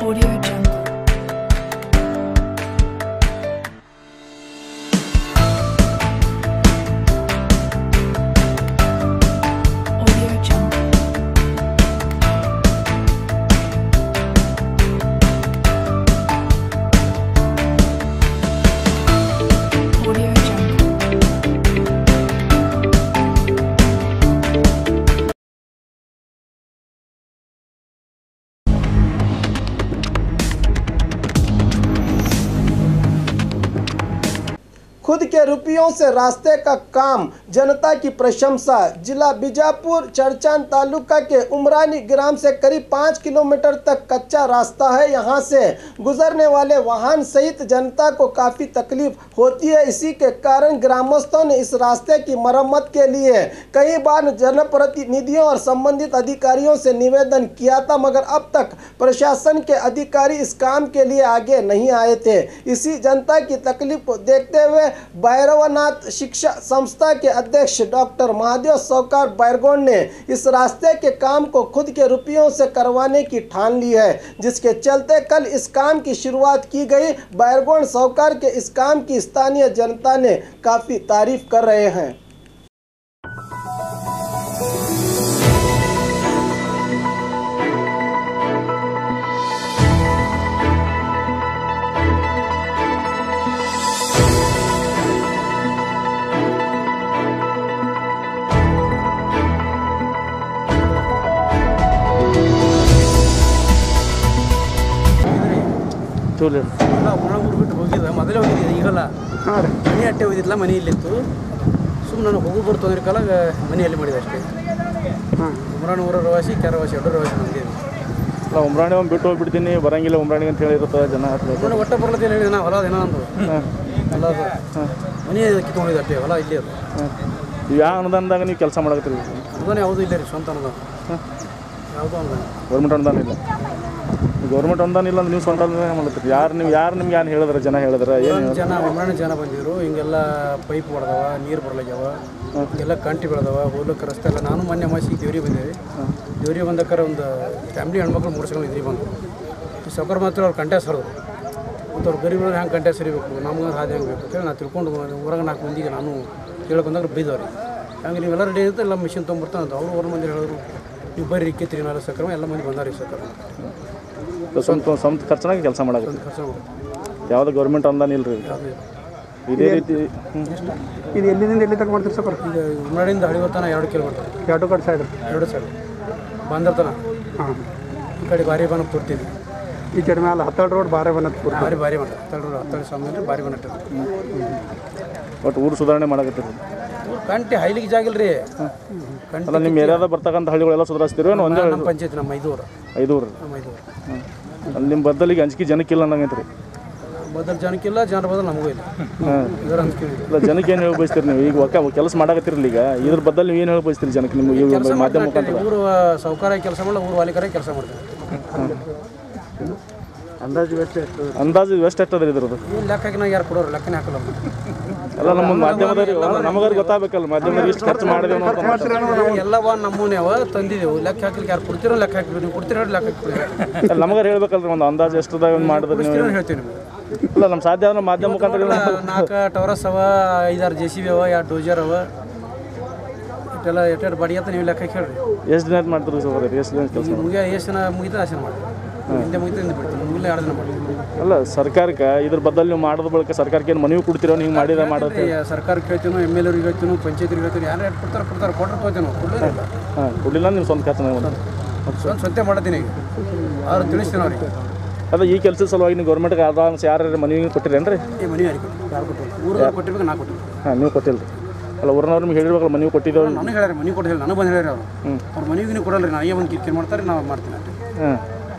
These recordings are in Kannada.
Audio Jungle. Audio Jungle. Audio Jungle. खुद के रुपयों से रास्ते का काम जनता की प्रशंसा जिला बीजापुर चरचान तालुका के उमरानी ग्राम से करीब पाँच किलोमीटर तक कच्चा रास्ता है यहाँ से गुजरने वाले वाहन सहित जनता को काफ़ी तकलीफ होती है इसी के कारण ग्रामस्थों ने इस रास्ते की मरम्मत के लिए कई बार जनप्रतिनिधियों और संबंधित अधिकारियों से निवेदन किया था मगर अब तक प्रशासन के अधिकारी इस काम के लिए आगे नहीं आए थे इसी जनता की तकलीफ को देखते हुए भैरवनाथ शिक्षा संस्था के अध्यक्ष डॉक्टर महादेव सौकार बैरगोन ने इस रास्ते के काम को खुद के रुपयों से करवाने की ठान ली है जिसके चलते कल इस काम की शुरुआत की गई बैरगोन सौकार के इस काम की स्थानीय जनता ने काफ़ी तारीफ कर रहे हैं ತೂಲಿ ಇಲ್ಲ ಒಳಗೆ ಬಿಟ್ಟು ಹೋಗಿದ್ದ ಮೊದಲೇ ಹೋಗಿದ್ದೆ ಈಗಲ್ಲ ಹಾಂ ರೀ ಮನೆ ಅಟ್ಟೆ ಹೋಗಿದ್ದಿಲ್ಲ ಮನೆ ಇಲ್ಲಿತ್ತು ಸುಮ್ಮನೆ ನಾನು ಹೋಗಿ ಬರ್ತು ಅಂದ್ರೆ ಕಾಲಾಗ ಮನೆಯಲ್ಲಿ ಮಾಡಿದೆ ಅಷ್ಟೇ ಹಾಂ ಉಮರಾಣ ಊರ ರವಾಸಿ ಕೆರವಾಸಿ ಎರಡು ರವಾಸಿ ಬಂದಿದ್ದೆ ಅಲ್ಲ ಉಮ್ರಾಣಿ ಒಂದು ಬಿಟ್ಟು ಹೋಗ್ಬಿಡ್ತೀನಿ ಬರಂಗಿಲ್ಲ ಉಮ್ರಾಣಿ ಅಂತ ಹೇಳಿರುತ್ತೆ ಜನ ಹತ್ಬೇಕು ನಾನು ಒಟ್ಟ ಬರ್ಲತ್ತೇನೆ ಹೇಳಿದೆ ನಾ ಹೊಲ ಅದೇನೋ ಅಂದು ಹಾಂ ಹೊಲ ಅದು ಮನೆ ಕಿತ್ಕೊಂಡಿದ್ದೆ ಅಷ್ಟೇ ಹೊಲ ಇಲ್ಲೇ ಅದು ಹಾಂ ಯಾವ ಅನುದಾನದಾಗ ನೀವು ಕೆಲಸ ಮಾಡಕತ್ತೀರಿ ಅನುದಾನ ಯಾವುದೂ ಇಲ್ಲ ರೀ ಸ್ವಂತ ಅನುದಾನ ಯಾವುದೋ ಅನುದಾನ ಗೌರ್ಮೆಂಟ್ ಅನುದಾನ ಇಲ್ಲ ಗೌರ್ಮೆಂಟ್ ಅನುದಾನ ಇಲ್ಲ ಅಂದ್ರೆ ನೀವು ಸ್ವಂತ ಅನುದಾನ ಮಾಡತ್ತೀರಿ ಯಾರು ನೀವು ಯಾರು ನಿಮ್ಗೆ ಏನು ಹೇಳಿದ್ರೆ ಜನ ಹೇಳಿದ್ರೆ ಏನು ಜನ ಉಮರಾಣ ಜನ ಬಂದಿದ್ರು ಹಿಂಗೆಲ್ಲ ಪೈಪ್ ಹೊಡೆದವ ನೀರು ಬರ್ಲಾಗ್ಯಾವ ಎಲ್ಲ ಕಂಟಿ ಬೆಳೆದವ ಹೋಗ್ಲಿಕ್ಕೆ ರಸ್ತೆ ಎಲ್ಲ ನಾನು ಮೊನ್ನೆ ಮಾಸಿ ದೇವ್ರಿಗೆ ಬಂದೇವಿ ದೇವ್ರಿಗೆ ಬಂದಕ್ಕಾರ ಒಂದು ಫ್ಯಾಮಿಲಿ ಹೆಣ್ಮಕ್ಳು ಮೂರು ಸಲ ಇದ್ರಿ ಬಂದು ಈ ಸೌಕರ್ ಮಾತ್ರ ಅವ್ರು ಕಂಟೆ ಸರಿದ್ರು ಮತ್ತು ಅವ್ರು ಗರೀಬ್ರು ಹೆಂಗೆ ಕಂಟೆ ಸರಿಬೇಕು ನಮ್ಗೆ ಹಾದಿ ಹೆಂಗೆ ಬೇಕು ಅಂತೇಳಿ ನಾನು ತಿಳ್ಕೊಂಡು ಊರಾಗ ನಾಲ್ಕು ಮಂದಿಗೆ ನಾನು ಕೇಳಕ್ಕೆ ಬಂದಾಗ ಬೈದವ್ರಿ ಹಂಗೆ ನೀವೆಲ್ಲ ರೆಡಿ ಇರುತ್ತೆ ಎಲ್ಲ ಮಿಷಿನ್ ತೊಗೊಂಬರ್ತಾನೆ ಅಂತ ಅವ್ರು ಹೊರ ಮಂದಿ ಹೇಳಿದ್ರು ನೀವು ಬರ್ರಿ ಇಕ್ಕಿತ್ರಿ ನಾಲ್ಕು ಸಕ್ರಮ ಎಲ್ಲ ಮಂದಿ ಬಂದಾರಿ ಸಕ್ರಮ ಸ್ವಂತ ಸ್ವಂತ ಖರ್ಚನಾಗ ಕೆಲಸ ಮಾಡಕತ್ತೀರಿ ಖರ್ಚು ಮಾಡಿ ಯಾವುದೇ ಗೌರ್ಮೆಂಟ್ ಅನುದಾನ ಇಲ್ಲ ರೀ ಇದೇ ರೀತಿ ಹ್ಞೂ ಇದು ಎಲ್ಲಿಂದ ಎಲ್ಲಿ ತನಕ ಮಾಡ್ತೀರಿ ಸರ್ ಈಗ ಉಮ್ರಾಡಿಂದ ಹಳಿವರ್ತಾನ ಎರಡು ಕಿಲೋಮೀಟರ್ ಎರಡು ಕಡೆ ಸೈಡ್ ಎರಡು ಸೈಡ್ ಬಂದಿರ್ತಾನ ಹಾಂ ಈ ಕಡೆ ಭಾರಿ ಬನ ತುರ್ತಿದ್ವಿ ಈ ಕಡೆ ಮೇಲೆ ಹತ್ತಾಳು ರೋಡ್ ಬಾರೆ ಬಂದತ್ತು ಪೂರ್ತಿ ಭಾರಿ ಭಾರಿ ಬನ ಹತ್ತಳು ಹತ್ತಳು ಸ್ವಾಮಿ ಭಾರಿ ಬನ ಒಟ್ಟು ಊರು ಸುಧಾರಣೆ ಮಾಡಕತ್ತೀರಿ ಕಂಟಿ ಹೈಲಿಗೆ ಜಾಗಿಲ್ಲ ರೀ ಕಂಟಿ ಅಲ್ಲ ನಿಮ್ಮ ಏರಿಯಾದಾಗ ಬರ್ತಕ್ಕಂಥ ಹಳ್ಳಿಗಳೆಲ್ಲ ಸುಧಾರಿಸ್ತೀರಿ ಏನು ಒಂದೇ ನಮ್ಮ ಪಂಚಾಯತ್ ನಮ್ಮ ಐದೂರು ಐದು ಊರು ನಮ್ಮ ಐದೂರು ಅಲ್ಲಿ ನಿಮ್ಮ ಬದ್ದಲಿಗೆ ಅಂಜಿಕೆ ಜನಕ್ಕಿಲ್ಲ ಅನ್ನಂಗೈತೆ ರೀ ಬದಲು ಜನಕ್ಕಿಲ್ಲ ಜನರ ಬದಲು ನಮಗೂ ಇಲ್ಲ ಹಾಂ ಇದರ ಅಂಜಿಕೆ ಇಲ್ಲ ಜನಕ್ಕೆ ಏನು ಹೇಳಿ ಬಯಸ್ತೀರಿ ನೀವು ಈಗ ಒಕ್ಕ ಕೆಲಸ ಮಾಡಕತ್ತಿರಲ್ಲ ಈಗ ಇದ್ರ ಬದಲು ನೀವು ಏನು ಹೇಳಿ ಬಯಸ್ತೀರಿ ಜನಕ್ಕೆ ನಿಮಗೆ ಈ ಮಾಧ್ಯಮ ಮುಖಾಂತರ ಊರು ಸೌಕಾರ ಕೆಲಸ ಮಾಡಲ್ಲ ಊರು ವಾಲಿಕರ ಕೆಲಸ ಮಾಡ್ತೀವಿ ಅಂದಾಜು ವೆಚ್ಚ ಎಷ್ಟು ಅಂದಾಜು ಎಷ್ಟು ಎಷ್ಟದ ಇದ್ರದ್ದು ಏನು ಲೆಕ್ಕ ಹಾಕಿ ಯಾರು ಕೊಡೋರು ಲೆಕ್ಕನೇ ಹಾಕಲ್ಲ ಅವ್ರು. ಅಲ್ಲ ನಮ್ಮ ಮಾಧ್ಯಮದವ್ರಿಗೆ ನಮಗಾರು ಗೊತ್ತಾಗಬೇಕಲ್ಲ ಮಾಧ್ಯಮದವ್ರಿಗೆ ಇಷ್ಟು ಖರ್ಚು ಮಾಡಿದೇವೆ ಅಂತ ಎಲ್ಲವ ನಮ್ಮೂನೆ ಅವ ತಂದಿದ್ದೆವು ಲೆಕ್ಕ ಹಾಕಲಿಕ್ಕೆ ಯಾರು ಕೊಡ್ತಿರೋ ಲೆಕ್ಕ ಹಾಕಿದ್ವಿ ನೀವು ಕೊಡ್ತಿರೋ ಲೆಕ್ಕ ಹಾಕಿಬಿಡಿ ಅಲ್ಲ ನಮಗಾರು ಹೇಳ್ಬೇಕಲ್ರಿ ಒಂದು ಅಂದಾಜು ಎಷ್ಟದ ಒಂದು ಮಾಡಿದ್ರೆ ನೀವು ಹೇಳ್ತೀವಿ ನಿಮ್ಗೆ ಇಲ್ಲ ನಮ್ಮ ಸಾಧ್ಯ ಆದ್ರೆ ಮಾಧ್ಯಮ ಮುಖಾಂತರ ನಾಲ್ಕು ಟವರಸ್ ಅವ ಐದಾರು ಜೆ ಸಿ ಬಿ ಅವ ಎರಡು ಡೋಜರ್ ಅವ ಇಷ್ಟೆಲ್ಲ ಎಷ್ಟೆರಡು ಬಾಡಿ ಅಂತ ನೀವು ಲೆಕ್ಕ ಹೇಳ್ರಿ ಎಷ್ಟು ದಿನ ಆಯ್ತು ಮಾಡ್ತೀರಿ ಸರ್ ಎಷ್ಟು ದಿನ ಕೆಲಸ ಮುಗಿಯ ಎಷ್ಟು ಜನ ಮುಗಿತ ಅಷ್ಟು ಜನ ಮಾಡಿ ಹಿಂದೆ ಮುಗಿತ ಹಿಂದೆ ಬಿಡ್ತೀನಿ ಮುಗಿಲ್ಲ ಎರಡು ದಿನ ಮಾಡಿ ಅಲ್ಲ ಸರ್ಕಾರಕ್ಕೆ ಇದ್ರ ಬದಲು ನೀವು ಮಾಡಿದ ಬಳಿಕ ಸರ್ಕಾರಕ್ಕೆ ಏನು ಮನವಿ ಕೊಡ್ತೀರೋ ಹಿಂಗೆ ಮಾಡಿದ ಮಾಡೋದು ಸರ್ಕಾರಕ್ಕೆ ಹೇಳ್ತೀನೋ ಎಮ್ ಎಲ್ ಅವ್ರಿಗೆ ಹೇಳ್ತೀನೋ ಪಂಚಾಯತ್ರಿಗೆ ಹೇಳ್ತೀನಿ ಯಾರು ಯಾರು ಕೊಡ್ತಾರೆ ಕೊಡ್ತಾರೆ ಕೊಟ್ಟರೆ ತೋತೀವಿ ನಾವು ಕೊಡಲಿಲ್ಲ ಹಾಂ ಕೊಡಲಿಲ್ಲ ನೀವು ಸ್ವಂತ ಖರ್ಚು ಮಾಡಿ ಸ್ವಂತ ಸ್ವಂತ ಮಾಡತ್ತೀನಿ ಈಗ ಅವ್ರು ತಿಳಿಸ್ತೀನಿ ಅವ್ರಿಗೆ ಅದ ಈ ಕೆಲಸದ ಸಲುವಾಗಿ ನೀವು ಗೌರ್ಮೆಂಟ್ಗೆ ಅಡ್ವಾನ್ಸ್ ಯಾರು ಮನವಿ ಕೊಟ್ಟಿರೇನ್ರಿ ಈ ಮನೆ ಯಾರಿಗೆ ಕೊಟ್ಟು ಯಾರು ಕೊಟ್ಟು ಊರವ್ರು ಕೊಟ್ಟಿರ್ಬೇಕು ನಾ ಕೊಟ್ಟಿಲ್ಲ ಹಾಂ ನೀವು ಕೊಟ್ಟಿಲ್ಲ ಅಲ್ಲ ಊರಿನವ್ರು ನಿಮ್ಗೆ ಹೇಳಿರ್ಬೇಕಲ್ಲ ಮನವಿ ಕೊಟ್ಟಿದ್ದೇವೆ ನನಗೆ ಹೇಳ್ಯಾರ ಮನೆ ಕೊಟ್ಟು ಹೇಳಿ ನನಗೆ ಬಂದು ಹೇಳ್ಯಾರ ಅವರು ಅವ್ರು ಮನೆಗೆ ನೀವು ಕೊಡಲ್ಲ ರೀ ನಾನೇ ಒಂದು ಕಿರಿಕಿರಿ ಮಾಡ್ತಾರೆ ನಾವು ಮಾಡ್ತೀನಿ ಅಷ್ಟೇ ಹಾಂ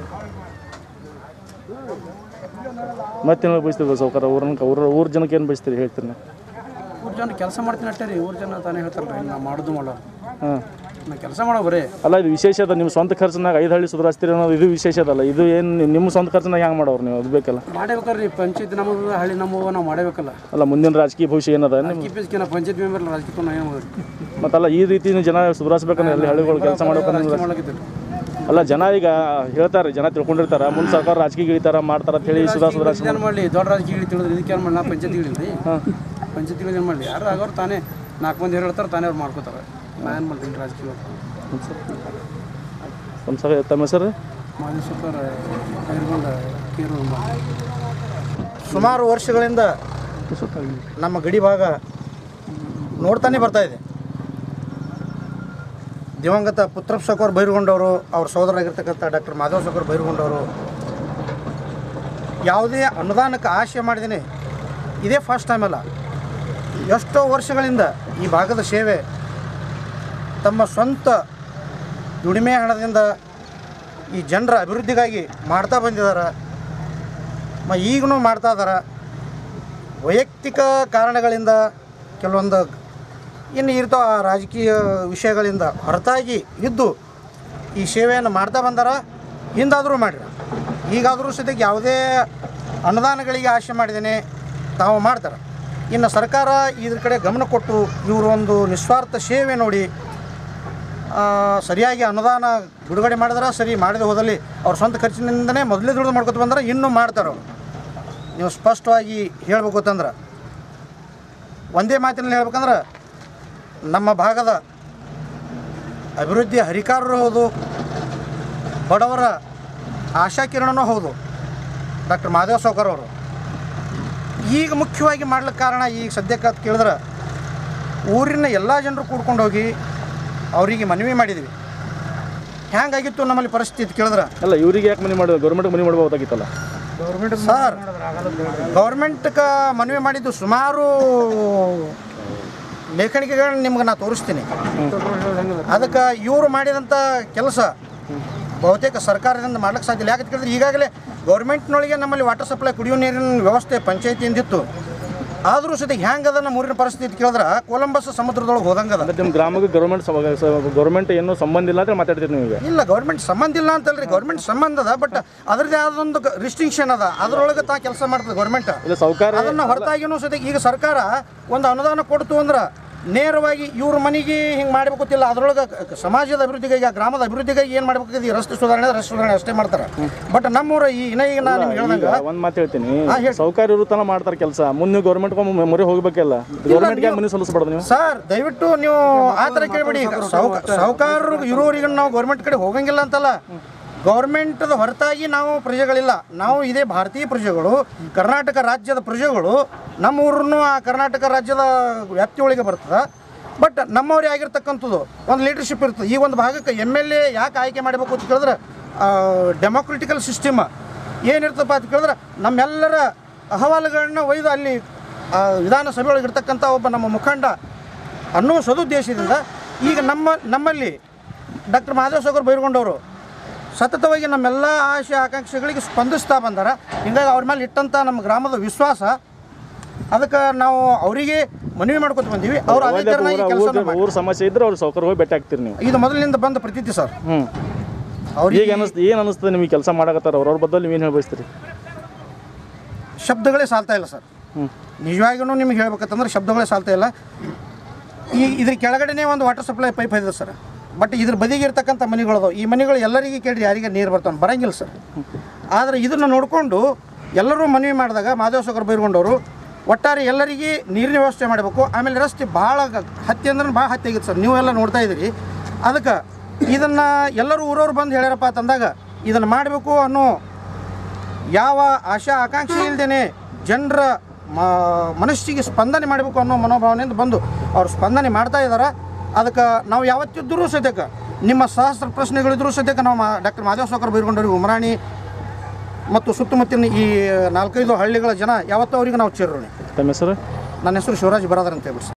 ಮತ್ತೇನು ಬಯಸ್ತೀವಿ ಸೌಕರ್ಯ ಊರನ್ನ ಊರ ಊರ ಜನಕ್ಕೆ ಏನು ಬಯಸ್ತೀರಿ ಹೇಳ್ತೀರಿ ನೀವು ಊರು ಜನ ಕೆಲಸ ಮಾಡ್ತೀನಿ ಅಷ್ಟೇ ರೀ ಊರು ಜನ ತಾನೇ ಹೇಳ್ತಾರಲ್ಲ ನಾ ಮಾಡೋದು ಮಾಡೋ ಹಾಂ ನಾ ಕೆಲಸ ಮಾಡೋ ಬರೀ ಅಲ್ಲ ಇದು ವಿಶೇಷ ಅದ ನಿಮ್ಮ ಸ್ವಂತ ಖರ್ಚನಾಗ ಐದು ಹಳ್ಳಿ ಸುಧಾರಿಸ್ತೀರಿ ಅನ್ನೋದು ಇದು ವಿಶೇಷ ಅದಲ್ಲ ಇದು ಏನು ನಿಮ್ಮ ಸ್ವಂತ ಖರ್ಚನಾಗ ಹೆಂಗೆ ಮಾಡೋರು ನೀವು ಅದು ಬೇಕಲ್ಲ ಮಾಡಬೇಕಲ್ರಿ ಪಂಚಾಯತ್ ನಮ್ಮದು ಹಳ್ಳಿ ನಮ್ಮವ ನಾವು ಮಾಡಬೇಕಲ್ಲ ಅಲ್ಲ ಮುಂದಿನ ರಾಜಕೀಯ ಭವಿಷ್ಯ ಏನದ ನಿಮ್ಮ ಕಿಪ್ಪಿಸ್ಕೆ ನಾ ಪಂಚಾಯತ್ ಮೆಂಬರ್ ರಾಜಕೀಯ ನಾ ಏನು ಮಾಡಿರಿ ಮತ್ತಲ್ಲ ಈ ರೀತಿ ನೀವು ಜನ ಸುಧಾರಿಸ್ಬೇಕಂದ್ರೆ ಅಲ್ಲಿ ಹಳ್ಳಿಗಳು ಕೆಲಸ ಮಾಡ್ಬೇಕಂದ್ರೆ ಮಾಡ್ಲತ್ತಿದ್ರಿ ಅಲ್ಲ ಜನ ಈಗ ಹೇಳ್ತಾರೆ ಜನ ತಿಳ್ಕೊಂಡಿರ್ತಾರ ಮುಂದೆ ಸರ್ಕಾರ ರಾಜಕೀಯ ಇಳಿತಾರ ಮಾಡ್ತಾರ ಅಂತ ಹೇಳಿ ಸುಧಾ ಸುಧಾ ಏನು ಮಾಡಲಿ ದೊಡ್ಡ ರಾಜಕೀಯ ತಿಳಿದ್ರೆ ಇದಕ್ಕೆ ಏನು ಮಾಡಿ ನಾ ಪಂಚಾಯತ್ ಇಳಿಲ್ರಿ ಪಂಚಾಯತ್ ಇಳಿದು ಏನು ಮಾಡಲಿ ಯಾರು ಆಗೋರು ತಾನೇ ನಾಲ್ಕು ಮಂದಿ ಹೇಳ್ತಾರೆ ತಾನೇ ಅವ್ರು ಮಾಡ್ಕೋತಾರೆ ನಾ ಏನು ಮಾಡ್ತೀನಿ ರಾಜಕೀಯ ಒಂದು ಸಲ ತಮ್ಮ ಹೆಸರು ಮಾಜಿ ಸೂಪರ್ ಕೈಗೊಂಡ ಕೀರು ಸುಮಾರು ವರ್ಷಗಳಿಂದ ನಮ್ಮ ಗಡಿ ಭಾಗ ನೋಡ್ತಾನೆ ಬರ್ತಾ ಇದೆ ದಿವಂಗತ ಪುತ್ರಪ್ಪ ಸಕೋರ್ ಬೈರುಗೊಂಡವರು ಅವ್ರ ಸೋದರಾಗಿರ್ತಕ್ಕಂಥ ಡಾಕ್ಟರ್ ಮಾಧವ ಸಕೋರ್ ಬೈರುಗೊಂಡವರು ಯಾವುದೇ ಅನುದಾನಕ್ಕೆ ಆಶೆ ಮಾಡಿದ್ದೀನಿ ಇದೇ ಫಸ್ಟ್ ಟೈಮ್ ಅಲ್ಲ ಎಷ್ಟೋ ವರ್ಷಗಳಿಂದ ಈ ಭಾಗದ ಸೇವೆ ತಮ್ಮ ಸ್ವಂತ ದುಡಿಮೆ ಹಣದಿಂದ ಈ ಜನರ ಅಭಿವೃದ್ಧಿಗಾಗಿ ಮಾಡ್ತಾ ಬಂದಿದ್ದಾರೆ ಮ ಈಗಲೂ ಮಾಡ್ತಾ ಇದ್ದಾರೆ ವೈಯಕ್ತಿಕ ಕಾರಣಗಳಿಂದ ಕೆಲವೊಂದು ಇನ್ನು ಇರ್ತಾವ ಆ ರಾಜಕೀಯ ವಿಷಯಗಳಿಂದ ಹೊರತಾಗಿ ಇದ್ದು ಈ ಸೇವೆಯನ್ನು ಮಾಡ್ತಾ ಬಂದಾರ ಹಿಂದಾದರೂ ಮಾಡಿರ ಈಗಾದರೂ ಸದ್ಯಕ್ಕೆ ಯಾವುದೇ ಅನುದಾನಗಳಿಗೆ ಆಶೆ ಮಾಡಿದ್ದೇನೆ ತಾವು ಮಾಡ್ತಾರೆ ಇನ್ನು ಸರ್ಕಾರ ಇದ್ರ ಕಡೆ ಗಮನ ಕೊಟ್ಟು ಇವರು ಒಂದು ನಿಸ್ವಾರ್ಥ ಸೇವೆ ನೋಡಿ ಆ, ಸರಿಯಾಗಿ ಅನುದಾನ ಬಿಡುಗಡೆ ಮಾಡಿದ್ರೆ ಸರಿ ಮಾಡದೆ ಹೋದಲ್ಲಿ ಅವ್ರ ಸ್ವಂತ ಖರ್ಚಿನಿಂದನೇ ಮೊದಲೇ ದುಡಿದು ಮಾಡ್ಕೊತ ಬಂದ್ರೆ ಇನ್ನೂ ಮಾಡ್ತಾರೆ ಅವರು ನೀವು ಸ್ಪಷ್ಟವಾಗಿ ಹೇಳ್ಬೇಕು ಅಂತಂದ್ರೆ ಒಂದೇ ಮಾತಿನಲ್ಲಿ ಹೇಳ್ಬೇಕಂದ್ರೆ ನಮ್ಮ ಭಾಗದ ಅಭಿವೃದ್ಧಿ ಹರಿಕಾರರು ಹೌದು ಬಡವರ ಆಶಾಕಿರಣನೂ ಹೌದು ಡಾಕ್ಟರ್ ಮಾದೇವ ಸಾವ್ಕರ್ ಅವರು ಈಗ ಮುಖ್ಯವಾಗಿ ಮಾಡ್ಲಿಕ್ಕೆ ಕಾರಣ ಈಗ ಸದ್ಯಕ್ಕೆ ಅಂತ ಕೇಳಿದ್ರೆ ಊರಿನ ಎಲ್ಲ ಜನರು ಕೂಡ್ಕೊಂಡು ಹೋಗಿ ಅವರಿಗೆ ಮನವಿ ಮಾಡಿದ್ವಿ ಹ್ಯಾಂಗಾಗಿತ್ತು ನಮ್ಮಲ್ಲಿ ಪರಿಸ್ಥಿತಿ ಕೇಳಿದ್ರೆ ಅಲ್ಲ ಇವ್ರಿಗೆ ಯಾಕೆ ಮನೆ ಮಾಡೋದು ಗೌರ್ಮೆಂಟ್ ಮನೆ ಮಾಡ್ಬೋದಾಗಿತ್ತಲ್ಲ ಸರ್ ಗೌರ್ಮೆಂಟ್ಗೆ ಮನವಿ ಮಾಡಿದ್ದು ಸುಮಾರು ಲೇಖಣಿಕೆಗಳನ್ನ ನಿಮ್ಗೆ ನಾ ತೋರಿಸ್ತೀನಿ ಅದಕ್ಕೆ ಇವರು ಮಾಡಿದಂಥ ಕೆಲಸ ಬಹುತೇಕ ಸರ್ಕಾರದಿಂದ ಮಾಡ್ಲಿಕ್ಕೆ ಸಾಧ್ಯ ಇಲ್ಲ ಯಾಕಂತ ಕೇಳಿದ್ರೆ ಈಗಾಗಲೇ ಗೌರ್ಮೆಂಟ್ನೊಳಗೆ ನಮ್ಮಲ್ಲಿ ವಾಟರ್ ಸಪ್ಲೈ ಕುಡಿಯೋ ನೀರಿನ ವ್ಯವಸ್ಥೆ ಪಂಚಾಯತಿಯಿಂದಿತ್ತು ಆದರೂ ಸದ್ಯ ಹೆಂಗದ ನಮ್ಮ ಊರಿನ ಪರಿಸ್ಥಿತಿ ಕೇಳಿದ್ರೆ ಕೊಲಂಬಸ್ ಸಮುದ್ರದೊಳಗೆ ಹೋದಂಗದ ಅಂದ್ರೆ ನಿಮ್ಮ ಗ್ರಾಮಕ್ಕೆ ಗೌರ್ಮೆಂಟ್ ಗೌರ್ಮೆಂಟ್ ಏನೂ ಸಂಬಂಧ ಇಲ್ಲ ಅಂತ ಮಾತಾಡ್ತೀರಿ ನೀವು ಈಗ ಇಲ್ಲ ಗೌರ್ಮೆಂಟ್ ಸಂಬಂಧ ಇಲ್ಲ ಅಂತಲ್ರಿ ಗೌರ್ಮೆಂಟ್ ಸಂಬಂಧ ಅದ ಬಟ್ ಅದ್ರದ್ದೇ ಆದೊಂದು ರಿಸ್ಟ್ರಿಕ್ಷನ್ ಅದ ಅದ್ರೊಳಗೆ ತಾ ಕೆಲಸ ಮಾಡ್ತದೆ ಗೌರ್ಮೆಂಟ್ ಇಲ್ಲ ಸೌಕಾರ ಅದನ್ನ ಹೊರತಾಗಿನೂ ಸದ್ಯ ಈಗ ಸರ್ಕಾರ ಒಂದು ಅನುದಾನ ಕೊಡ್ತು ಅಂದ್ರೆ ನೇರವಾಗಿ ಇವ್ರ ಮನೆಗೆ ಹಿಂಗೆ ಮಾಡ್ಬೇಕು ಗೊತ್ತಿಲ್ಲ ಅದ್ರೊಳಗೆ ಕ- ಸಮಾಜದ ಅಭಿವೃದ್ಧಿಗಾಗಿ ಆ ಗ್ರಾಮದ ಅಭಿವೃದ್ಧಿಗಾಗಿ ಏನು ಮಾಡ್ಬೇಕು ಈ ರಸ್ತೆ ಸುಧಾರಣೆ ರಸ್ತೆ ಸುಧಾರಣೆ ಅಷ್ಟೇ ಮಾಡ್ತಾರೆ ಬಟ್ ನಮ್ಮೂರ ಈ ಇನ್ನ ಈಗ ನಾನು ನಿಮ್ಗೆ ಹೇಳ್ದಂಗೆ ಒಂದು ಮಾತು ಹೇಳ್ತೀನಿ ಹಾ, ಹೇಳಿ. ಸೌಕರ್ಯ ಇರು ತನ ಮಾಡ್ತಾರೆ ಕೆಲಸ ಮುಂದೆ ನೀವು ಗೌರ್ಮೆಂಟ್ ಮೊರೆ ಹೋಗ್ಬೇಕಲ್ಲ ಗೌರ್ಮೆಂಟ್ಗೆ ಯಾಕೆ ಮನೆ ಸಲ್ಲಿಸಬಾರ್ದು ನೀವು ಸರ್ ದಯವಿಟ್ಟು ನೀವು ಆ ಥರ ಕೇಳಬೇಡಿ ಸಾಹುಕಾರರು ಇರೋರಿಗೆ ನಾವು ಗೌರ್ಮೆಂಟ್ ಕಡೆ ಹೋಗಂಗಿಲ್ಲ ಅಂತಲ್ಲ ಗೌರ್ಮೆಂಟದ ಹೊರತಾಗಿ ನಾವು ಪ್ರಜೆಗಳಿಲ್ಲ ನಾವು ಇದೇ ಭಾರತೀಯ ಪ್ರಜೆಗಳು ಕರ್ನಾಟಕ ರಾಜ್ಯದ ಪ್ರಜೆಗಳು ನಮ್ಮ ಊರನ್ನು ಆ ಕರ್ನಾಟಕ ರಾಜ್ಯದ ವ್ಯಾಪ್ತಿಯೊಳಗೆ ಬರ್ತದೆ ಬಟ್ ನಮ್ಮವ್ರೇ ಆಗಿರ್ತಕ್ಕಂಥದ್ದು ಒಂದು ಲೀಡರ್ಶಿಪ್ ಇರ್ತದೆ ಈ ಒಂದು ಭಾಗಕ್ಕೆ ಎಮ್ ಎಲ್ ಎ ಯಾಕೆ ಆಯ್ಕೆ ಮಾಡಬೇಕು ಅಂತ ಕೇಳಿದ್ರೆ ಡೆಮೋಕ್ರೆಟಿಕಲ್ ಸಿಸ್ಟಮ್ ಏನಿರ್ತಪ್ಪ ಅಂತ ಕೇಳಿದ್ರೆ ನಮ್ಮೆಲ್ಲರ ಅಹವಾಲುಗಳನ್ನ ಒಯ್ದು ಅಲ್ಲಿ ಆ ವಿಧಾನಸಭೆ ಒಳಗೆ ಇರ್ತಕ್ಕಂಥ ಒಬ್ಬ ನಮ್ಮ ಮುಖಂಡ ಅನ್ನೋ ಸದುದ್ದೇಶದಿಂದ ಈಗ ನಮ್ಮ ನಮ್ಮಲ್ಲಿ ಡಾಕ್ಟರ್ ಮಾಧವ ಸಾಗರ್ ಬೈರ್ಗೊಂಡವರು ಸತತವಾಗಿ ನಮ್ಮೆಲ್ಲ ಆಶೆ ಆಕಾಂಕ್ಷೆಗಳಿಗೆ ಸ್ಪಂದಿಸ್ತಾ ಬಂದಾರ ಹಿಂಗಾಗಿ ಅವ್ರ ಮೇಲೆ ಇಟ್ಟಂಥ ನಮ್ಮ ಗ್ರಾಮದ ವಿಶ್ವಾಸ ಅದಕ್ಕೆ ನಾವು ಅವರಿಗೆ ಮನವಿ ಮಾಡ್ಕೊತ ಬಂದೀವಿ ಅವ್ರು ಅದೇ ಥರನಾಗಿ ಕೆಲಸ ಊರ ಸಮಸ್ಯೆ ಇದ್ರೆ ಅವ್ರು ಸೌಕರ್ಯ ಹೋಗಿ ಭೇಟಿ ಆಗ್ತೀರಿ ನೀವು ಇದು ಮೊದಲಿನಿಂದ ಬಂದ ಪ್ರತೀತಿ ಸರ್ ಹ್ಞೂ ಅವ್ರಿಗೆ ಈಗ ಅನಿಸ್ತು ಏನು ಅನಿಸ್ತದೆ ನಿಮಗೆ ಕೆಲಸ ಮಾಡಕತ್ತಾರ ಅವ್ರವ್ರ ಬದಲು ನೀವು ಏನು ಹೇಳಿ ಬಯಸ್ತೀರಿ ಶಬ್ದಗಳೇ ಸಾಲ್ತಾ ಇಲ್ಲ ಸರ್ ಹ್ಞೂ ನಿಜವಾಗಿಯೂ ನಿಮ್ಗೆ ಹೇಳ್ಬೇಕಂತಂದ್ರೆ ಶಬ್ದಗಳೇ ಸಾಲ್ತಾ ಇಲ್ಲ ಈ ಇದ್ರ ಕೆಳಗಡೆನೇ ಒಂದು ವಾಟರ್ ಸಪ್ಲೈ ಪೈಪ್ ಇದೆ ಸರ್ ಬಟ್ ಇದ್ರ ಬದಿಗೆ ಇರ್ತಕ್ಕಂಥ ಮನೆಗಳದು ಈ ಮನೆಗಳು ಎಲ್ಲರಿಗೆ ಕೇಳಿ ಯಾರಿಗೆ ನೀರು ಬರ್ತಾವೆ ಬರಂಗಿಲ್ಲ ಸರ್ ಆದರೆ ಇದನ್ನು ನೋಡಿಕೊಂಡು ಎಲ್ಲರೂ ಮನವಿ ಮಾಡಿದಾಗ ಮಾದೇವ ಸಾಗರ್ ಬೈರ್ಗೊಂಡವರು ಒಟ್ಟಾರೆ ಎಲ್ಲರಿಗೆ ನೀರಿನ ವ್ಯವಸ್ಥೆ ಮಾಡಬೇಕು ಆಮೇಲೆ ರಸ್ತೆ ಭಾಳ ಹತ್ತಿ ಅಂದ್ರೆ ಭಾಳ ಹತ್ತಿ ಆಗಿತ್ತು ಸರ್ ನೀವೆಲ್ಲ ನೋಡ್ತಾ ಇದ್ದೀರಿ ಅದಕ್ಕೆ ಇದನ್ನು ಎಲ್ಲರೂ ಊರವ್ರು ಬಂದು ಹೇಳ್ಯಾರಪ್ಪ ಅಂತಂದಾಗ ಇದನ್ನು ಮಾಡಬೇಕು ಅನ್ನೋ ಯಾವ ಆಶಾ ಆಕಾಂಕ್ಷೆ ಇಲ್ಲದೇನೆ ಜನರ ಮನಸ್ಸಿಗೆ ಸ್ಪಂದನೆ ಮಾಡಬೇಕು ಅನ್ನೋ ಮನೋಭಾವನೆಯಿಂದ ಬಂದು ಅವ್ರು ಸ್ಪಂದನೆ ಮಾಡ್ತಾ ಇದ್ದಾರೆ ಅದಕ್ಕೆ ನಾವು ಯಾವತ್ತಿದ್ದರೂ ಸದ್ಯಕ್ಕೆ ನಿಮ್ಮ ಸಹಸ್ರ ಪ್ರಶ್ನೆಗಳಿದ್ರೂ ಸದ್ಯಕ್ಕೆ ನಾವು ಮಾ ಡಾಕ್ಟರ್ ಮಾದೇವ ಸಾಕರ್ ಬೈರ್ಗೊಂಡವ್ರಿಗೆ ಉಮರಾಣಿ ಮತ್ತು ಸುತ್ತಮುತ್ತಲಿನ ಈ ನಾಲ್ಕೈದು ಹಳ್ಳಿಗಳ ಜನ ಯಾವತ್ತೂ ಅವರಿಗೆ ನಾವು ಸೇರೋಣ ತಮ್ಮ ಹೆಸರು ನನ್ನ ಹೆಸರು ಶಿವರಾಜ್ ಬರಾದರ್ ಅಂತ ಹೇಳ್ಬಿಟ್ಟು ಸರ್